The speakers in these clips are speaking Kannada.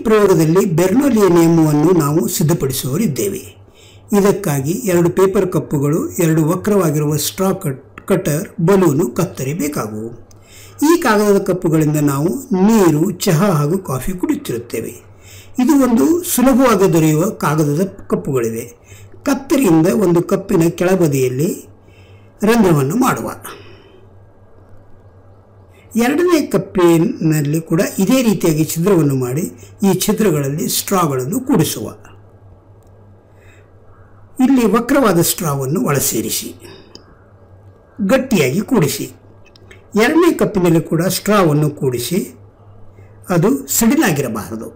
ಪ್ರಯೋಗದಲ್ಲಿ ಬೆರ್ನೋಲಿಯ ನಿಯಮವನ್ನು ನಾವು ಸಿದ್ಧಪಡಿಸುವರಿದ್ದೇವೆ ಇದಕ್ಕಾಗಿ ಎರಡು ಪೇಪರ್ ಕಪ್ಪುಗಳು ಎರಡು ವಕ್ರವಾಗಿರುವ ಸ್ಟ್ರಾ ಕಟ್ ಕಟರ್ ಬಲೂನು ಕತ್ತರಿ ಬೇಕಾಗುವು ಈ ಕಾಗದದ ಕಪ್ಪುಗಳಿಂದ ನಾವು ನೀರು ಚಹಾ ಹಾಗೂ ಕಾಫಿ ಕುಡಿಯುತ್ತಿರುತ್ತೇವೆ ಇದು ಒಂದು ಸುಲಭವಾಗಿ ದೊರೆಯುವ ಕಾಗದದ ಕಪ್ಪುಗಳಿವೆ ಕತ್ತರಿಯಿಂದ ಒಂದು ಕಪ್ಪಿನ ಕೆಳಬದಿಯಲ್ಲಿ ರಂಧ್ರವನ್ನು ಮಾಡುವ ಎರಡನೇ ಕಪ್ಪಿನಲ್ಲಿ ಕೂಡ ಇದೇ ರೀತಿಯಾಗಿ ಛಿದ್ರವನ್ನು ಮಾಡಿ ಈ ಛಿದ್ರಗಳಲ್ಲಿ ಸ್ಟ್ರಾಗಳನ್ನು ಕೂಡಿಸುವ ಇಲ್ಲಿ ವಕ್ರವಾದ ಸ್ಟ್ರಾವನ್ನು ಒಳಸೇರಿಸಿ ಗಟ್ಟಿಯಾಗಿ ಕೂಡಿಸಿ ಎರಡನೇ ಕಪ್ಪಿನಲ್ಲಿ ಕೂಡ ಸ್ಟ್ರಾವನ್ನು ಕೂಡಿಸಿ ಅದು ಸಿಡಿಲಾಗಿರಬಾರದು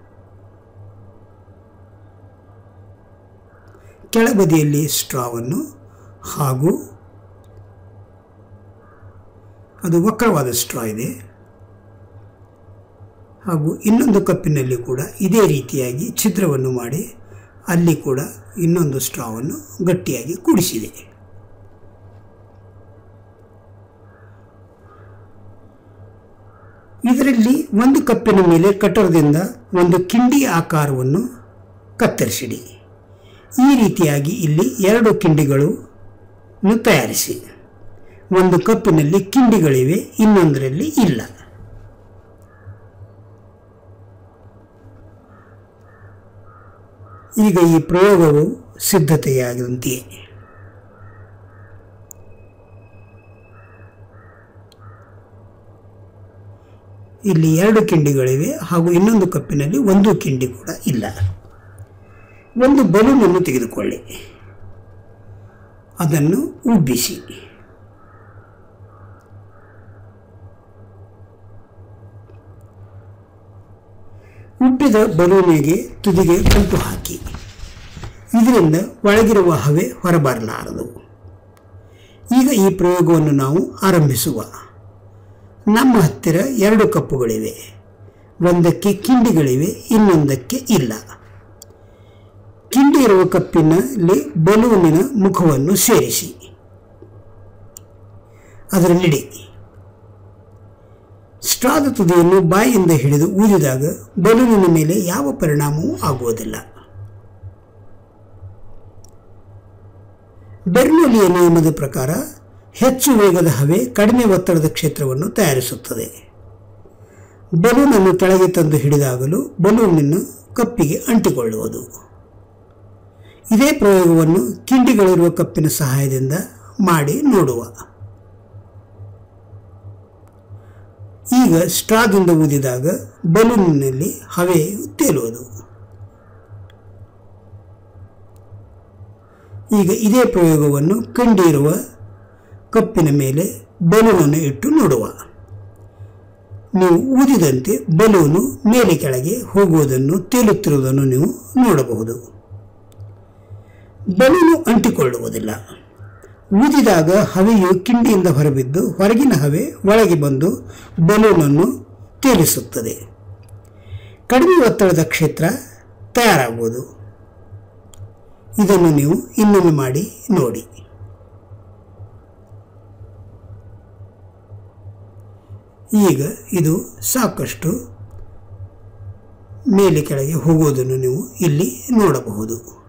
ಕೆಳಬದಿಯಲ್ಲಿ ಸ್ಟ್ರಾವನ್ನು ಹಾಗೂ ಅದು ವಕ್ರವಾದ ಸ್ಟ್ರಾ ಇದೆ ಹಾಗೂ ಇನ್ನೊಂದು ಕಪ್ಪಿನಲ್ಲಿ ಕೂಡ ಇದೇ ರೀತಿಯಾಗಿ ಛಿದ್ರವನ್ನು ಮಾಡಿ ಅಲ್ಲಿ ಕೂಡ ಇನ್ನೊಂದು ಸ್ಟ್ರಾವನ್ನು ಗಟ್ಟಿಯಾಗಿ ಕೂಡಿಸಿದೆ ಇದರಲ್ಲಿ ಒಂದು ಕಪ್ಪಿನ ಮೇಲೆ ಕಟರದಿಂದ ಒಂದು ಕಿಂಡಿ ಆಕಾರವನ್ನು ಕತ್ತರಿಸಿಡಿ ಈ ರೀತಿಯಾಗಿ ಇಲ್ಲಿ ಎರಡು ಕಿಂಡಿಗಳು ತಯಾರಿಸಿ ಒಂದು ಕಪ್ಪಿನಲ್ಲಿ ಕಿಂಡಿಗಳಿವೆ ಇನ್ನೊಂದರಲ್ಲಿ ಇಲ್ಲ ಈಗ ಈ ಪ್ರಯೋಗವು ಸಿದ್ಧತೆಯಾದಂತೆಯೇ ಇಲ್ಲಿ ಎರಡು ಕಿಂಡಿಗಳಿವೆ ಹಾಗೂ ಇನ್ನೊಂದು ಕಪ್ಪಿನಲ್ಲಿ ಒಂದು ಕಿಂಡಿ ಕೂಡ ಇಲ್ಲ ಒಂದು ಬಲೂನನ್ನು ತೆಗೆದುಕೊಳ್ಳಿ ಅದನ್ನು ಉಬ್ಬಿಸಿ ಉಬ್ಬಿದ ಬಲೂನಿಗೆ ತುದಿಗೆ ಗಂಟು ಹಾಕಿ ಇದರಿಂದ ಒಳಗಿರುವ ಹವೆ ಹೊರಬರಲಾರದು ಈಗ ಈ ಪ್ರಯೋಗವನ್ನು ನಾವು ಆರಂಭಿಸುವ ನಮ್ಮ ಹತ್ತಿರ ಎರಡು ಕಪ್ಪುಗಳಿವೆ ಒಂದಕ್ಕೆ ಕಿಂಡಿಗಳಿವೆ ಇನ್ನೊಂದಕ್ಕೆ ಇಲ್ಲ ಕಿಂಡಿ ಇರುವ ಕಪ್ಪಿನಲ್ಲಿ ಬಲೂನಿನ ಮುಖವನ್ನು ಸೇರಿಸಿ ಅದರಲ್ಲಿಡಿ ಸ್ಟ್ರಾದ ತುದಿಯನ್ನು ಬಾಯಿಯಿಂದ ಹಿಡಿದು ಊದಿದಾಗ ಬಲೂನಿನ ಮೇಲೆ ಯಾವ ಪರಿಣಾಮವೂ ಆಗುವುದಿಲ್ಲ ಬೆರ್ನೋಲಿಯ ನಿಯಮದ ಪ್ರಕಾರ ಹೆಚ್ಚು ವೇಗದ ಹವೆ ಕಡಿಮೆ ಒತ್ತಡದ ಕ್ಷೇತ್ರವನ್ನು ತಯಾರಿಸುತ್ತದೆ ಬಲೂನನ್ನು ಕೆಳಗೆ ತಂದು ಹಿಡಿದಾಗಲೂ ಬಲೂನನ್ನು ಕಪ್ಪಿಗೆ ಅಂಟಿಕೊಳ್ಳುವುದು ಇದೇ ಪ್ರಯೋಗವನ್ನು ಕಿಂಡಿಗಳಿರುವ ಕಪ್ಪಿನ ಸಹಾಯದಿಂದ ಮಾಡಿ ನೋಡುವ ಈಗ ಸ್ಟ್ರಾದಿಂದ ಊದಿದಾಗ ಬಲೂನಿನಲ್ಲಿ ಹವೆಯು ತೇಲುವುದು ಈಗ ಇದೇ ಪ್ರಯೋಗವನ್ನು ಕಂಡಿರುವ ಕಪ್ಪಿನ ಮೇಲೆ ಬಲೂನನ್ನು ಇಟ್ಟು ನೋಡುವ ನೀವು ಊದಿದಂತೆ ಬಲೂನು ಮೇಲೆ ಕೆಳಗೆ ಹೋಗುವುದನ್ನು ತೇಲುತ್ತಿರುವುದನ್ನು ನೀವು ನೋಡಬಹುದು ಬಲೂನು ಅಂಟಿಕೊಳ್ಳುವುದಿಲ್ಲ ಊದಿದಾಗ ಹವೆಯು ಕಿಂಡಿಯಿಂದ ಹೊರಬಿದ್ದು ಹೊರಗಿನ ಹವೆ ಒಳಗೆ ಬಂದು ಬಲೂನನ್ನು ತೇಲಿಸುತ್ತದೆ ಕಡಿಮೆ ಒತ್ತಡದ ಕ್ಷೇತ್ರ ತಯಾರಾಗುವುದು ಇದನ್ನು ನೀವು ಇನ್ನೊಮ್ಮೆ ಮಾಡಿ ನೋಡಿ ಈಗ ಇದು ಸಾಕಷ್ಟು ಮೇಲೆ ಕೆಳಗೆ ಹೋಗುವುದನ್ನು ನೀವು ಇಲ್ಲಿ ನೋಡಬಹುದು